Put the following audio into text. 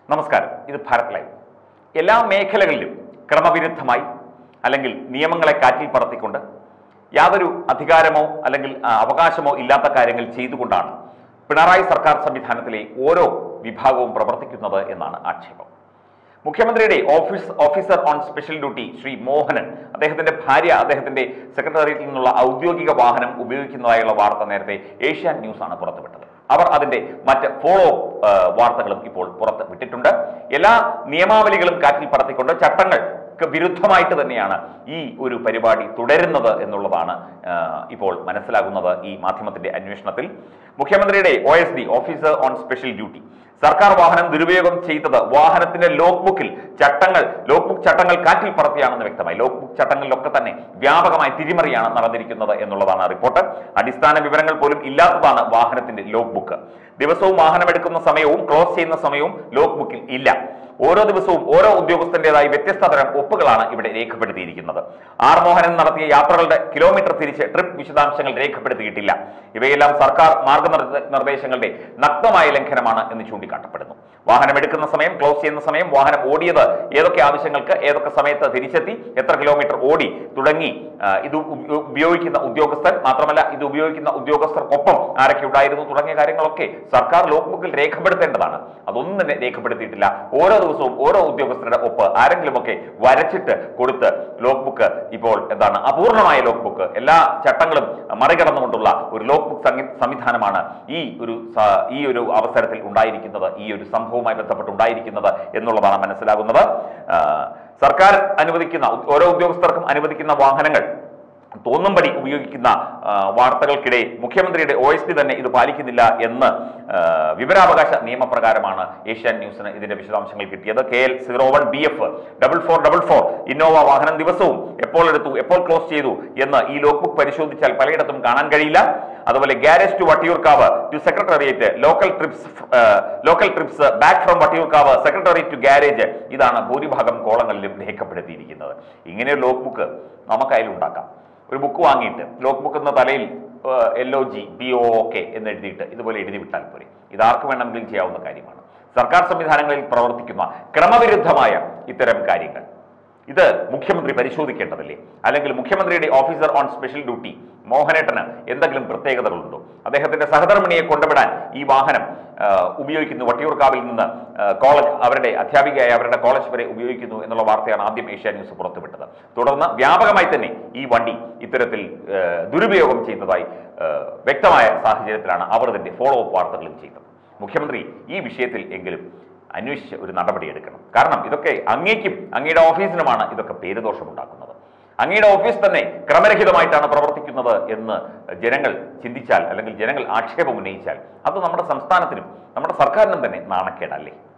നമസ്കാരം ഇത് ഭാരത് ലൈവ് എല്ലാ മേഖലകളിലും ക്രമവിരുദ്ധമായി അല്ലെങ്കിൽ നിയമങ്ങളെ കാറ്റിൽ പറത്തിക്കൊണ്ട് യാതൊരു അധികാരമോ അല്ലെങ്കിൽ ആ, അവകാശമോ ഇല്ലാത്ത കാര്യങ്ങൾ ചെയ്തുകൊണ്ടാണ് പിണറായി സർക്കാർ സംവിധാനത്തിലെ ഓരോ വിഭാഗവും പ്രവർത്തിക്കുന്നത് എന്നാണ് ആക്ഷേപം മുഖ്യമന്ത്രിയുടെ office officer on special duty Shri Mohanan അദ്ദേഹത്തിന്റെ ഭാര്യ അദ്ദേഹത്തിന്റെ സെക്രട്ടേറിയറ്റിൽ നിന്നുള്ള ഔദ്യോഗിക വാഹനം ഉപയോഗിക്കുന്നതായുള്ള വാർത്ത നേരത്തെ ഏഷ്യാൻ ന്യൂസ് ആണ് പുറത്തുവിട്ടത് അവർ അതിന്റെ മറ്റ് ഫോളോ വാർത്തകളും ഇപ്പോൾ പുറത്ത് വിട്ടിട്ടുണ്ട് എല്ലാ നിയമാവലികളും കാറ്റിൽ പറത്തിക്കൊണ്ട് ചട്ടങ്ങൾക്ക് വിരുദ്ധമായിട്ട് തന്നെയാണ് ഈ ഒരു പരിപാടി തുടരുന്നത് എന്നുള്ളതാണ് ആ, ഇപ്പോൾ മനസ്സിലാകുന്നത് ഈ മാധ്യമത്തിന്റെ അന്വേഷണത്തിൽ മുഖ്യമന്ത്രിയുടെ O S D officer on special duty സർക്കാർ വാഹനം ദുരുപയോഗം ചെയ്തത് വാഹനത്തിന്റെ ലോക്ക് ബുക്കിൽ ചട്ടങ്ങൾ ലോക്ക് ബുക്ക് ചട്ടങ്ങൾ കാറ്റിൽ പറത്തിയാണെന്ന് വ്യക്തമായി ലോക്ക് ബുക്ക് ചട്ടങ്ങളിലൊക്കെ തന്നെ വ്യാപകമായ തിരിമറിയാണ് നടന്നിരിക്കുന്നത് എന്നുള്ളതാണ് റിപ്പോർട്ട് അടിസ്ഥാന വിവരങ്ങൾ പോലും ഇല്ലാത്തതാണ് വാഹനത്തിന്റെ ലോക്ക് ബുക്ക് ദിവസവും വാഹനം എടുക്കുന്ന സമയവും ക്ലോസ് ചെയ്യുന്ന സമയവും ലോക്ക് ബുക്കിൽ ഇല്ല ഓരോ ദിവസവും ഓരോ ഉദ്യോഗസ്ഥന്റേതായി വ്യത്യസ്ത തരം ഒപ്പുകളാണ് ഇവിടെ രേഖപ്പെടുത്തിയിരിക്കുന്നത് ആർ മോഹനൻ നടത്തിയ യാത്രകളുടെ കിലോമീറ്റർ തിരിച്ച് ട്രിപ്പ് വിശദാംശങ്ങൾ രേഖപ്പെടുത്തിയിട്ടില്ല ഇവയെല്ലാം സർക്കാർ മാർഗനിർദ്ദേശങ്ങളുടെ നഗ്നമായ ലംഘനമാണ് എന്ന് ചൂണ്ടിക്കാട്ടപ്പെടുന്നു വാഹനം എടുക്കുന്ന സമയം ക്ലോസ് ചെയ്യുന്ന സമയം വാഹനം ഓടിയത് ഏതൊക്കെ ആവശ്യങ്ങൾക്ക് ഏതൊക്കെ സമയത്ത് തിരിച്ചെത്തി എത്ര കിലോമീറ്റർ ഓടി തുടങ്ങി ആ, ഇത് ഉപ- ഉപയോഗിക്കുന്ന ഉദ്യോഗസ്ഥൻ മാത്രമല്ല ഇത് ഉപയോഗിക്കുന്ന ഉദ്യോഗസ്ഥർക്കൊപ്പം ആരൊക്കെ ഉണ്ടായിരുന്നു തുടങ്ങിയ കാര്യങ്ങളൊക്കെ സർക്കാർ ലോക്ക് ബുക്കിൽ രേഖപ്പെടുത്തേണ്ടതാണ് അതൊന്നും തന്നെ രേഖപ്പെടുത്തിയിട്ടില്ല ഓരോ ദിവസവും ഓരോ ഉദ്യോഗസ്ഥരുടെ ഒപ്പ് ആരെങ്കിലുമൊക്കെ വരച്ചിട്ട് കൊടുത്ത് ലോക്ക് ബുക്ക് ഇപ്പോൾ എന്താണ് അപൂർണമായ ലോക്ക് ബുക്ക് എല്ലാ ചട്ടങ്ങളും മറികടന്നുകൊണ്ടുള്ള ഒരു ലോക്ക് ബുക്ക് സംവി- സംവിധാനമാണ് ഈ ഒരു സ- ഈ ഒരു അവസരത്തിൽ ഉണ്ടായിരിക്കുന്നത് ഈ ഒരു സംഭവവുമായി ബന്ധപ്പെട്ട് ഉണ്ടായിരിക്കുന്നത് എന്നുള്ളതാണ് മനസ്സിലാകുന്നത് ആ, സർക്കാർ അനുവദിക്കുന്ന ഓരോ ഉദ്യോഗസ്ഥർക്കും അനുവദിക്കുന്ന വാഹനങ്ങൾ തോന്നുംപടി ഉപയോഗിക്കുന്ന ആ, വാർത്തകൾക്കിടെ മുഖ്യമന്ത്രിയുടെ ഒ എസ് പി തന്നെ ഇത് പാലിക്കുന്നില്ല എന്ന് ആ, വിവരാവകാശ നിയമപ്രകാരമാണ് ഏഷ്യാൻ ന്യൂസിന് ഇതിന്റെ വിശദാംശങ്ങൾ കിട്ടിയത് K L zero one B F double four double four Innova വാഹനം ദിവസവും എപ്പോൾ എടുത്തു എപ്പോൾ ക്ലോസ് ചെയ്തു എന്ന് ഈ ലോക്ക് ബുക്ക് പരിശോധിച്ചാൽ പലയിടത്തും കാണാൻ കഴിയില്ല അതുപോലെ garage to Vattiyoorkavu to secretariat local trips local trips back from Vattiyoorkavu secretariat to garage ഇതാണ് ഭൂരിഭാഗം കോളങ്ങളിലും രേഖപ്പെടുത്തിയിരിക്കുന്നത് ഇങ്ങനെ ഒരു ലോക്ക് ബുക്ക് നമുക്ക് അതിലുണ്ടാക്കാം ഒരു ബുക്ക് വാങ്ങിയിട്ട് ലോക്ക് ബുക്ക് എന്ന തലയിൽ L O G B O K എന്ന് എഴുതിയിട്ട് ഇതുപോലെ എഴുതി വിട്ടാൽ പോരെ ഇത് ആർക്ക് വേണമെങ്കിലും ചെയ്യാവുന്ന കാര്യമാണ് സർക്കാർ സംവിധാനങ്ങളിൽ പ്രവർത്തിക്കുന്ന ക്രമവിരുദ്ധമായ ഇത്തരം കാര്യങ്ങൾ ഇത് മുഖ്യമന്ത്രി പരിശോധിക്കേണ്ടതല്ലേ അല്ലെങ്കിൽ മുഖ്യമന്ത്രിയുടെ ഓഫീസർ ഓൺ സ്പെഷ്യൽ ഡ്യൂട്ടി മോഹനേട്ടന് എന്തെങ്കിലും പ്രത്യേകതകളുണ്ടോ അദ്ദേഹത്തിന്റെ സഹധർമ്മിണിയെ കൊണ്ടുവിടാൻ ഈ വാഹനം ആ, ഉപയോഗിക്കുന്നു വട്ടിയൂർക്കാവിൽ നിന്ന് ആ, കോളേജ് അവരുടെ അധ്യാപികയായ അവരുടെ കോളേജ് വരെ ഉപയോഗിക്കുന്നു എന്നുള്ള വാർത്തയാണ് ആദ്യം ഏഷ്യ ന്യൂസ് പുറത്തുവിട്ടത് തുടർന്ന് വ്യാപകമായി തന്നെ ഈ വണ്ടി ഇത്തരത്തിൽ ആ, ദുരുപയോഗം ചെയ്യുന്നതായി ആ, വ്യക്തമായ സാഹചര്യത്തിലാണ് അവർ ഇതിന്റെ ഫോളോ അപ്പ് വാർത്തകളും ചെയ്തത് മുഖ്യമന്ത്രി ഈ വിഷയത്തിൽ എങ്കിലും അന്വേഷിച്ച് ഒരു നടപടി എടുക്കണം കാരണം ഇതൊക്കെ അങ്ങേക്കും അങ്ങയുടെ ഓഫീസിനുമാണ് ഇതൊക്കെ പേരുദോഷമുണ്ടാക്കുന്നത് അങ്ങയുടെ ഓഫീസ് തന്നെ ക്രമരഹിതമായിട്ടാണ് പ്രവർത്തിക്കുന്നത് എന്ന് ജനങ്ങൾ ചിന്തിച്ചാൽ അല്ലെങ്കിൽ ജനങ്ങൾ ആക്ഷേപം ഉന്നയിച്ചാൽ അത് നമ്മുടെ സംസ്ഥാനത്തിനും നമ്മുടെ സർക്കാരിനും തന്നെ നാണക്കേടല്ലേ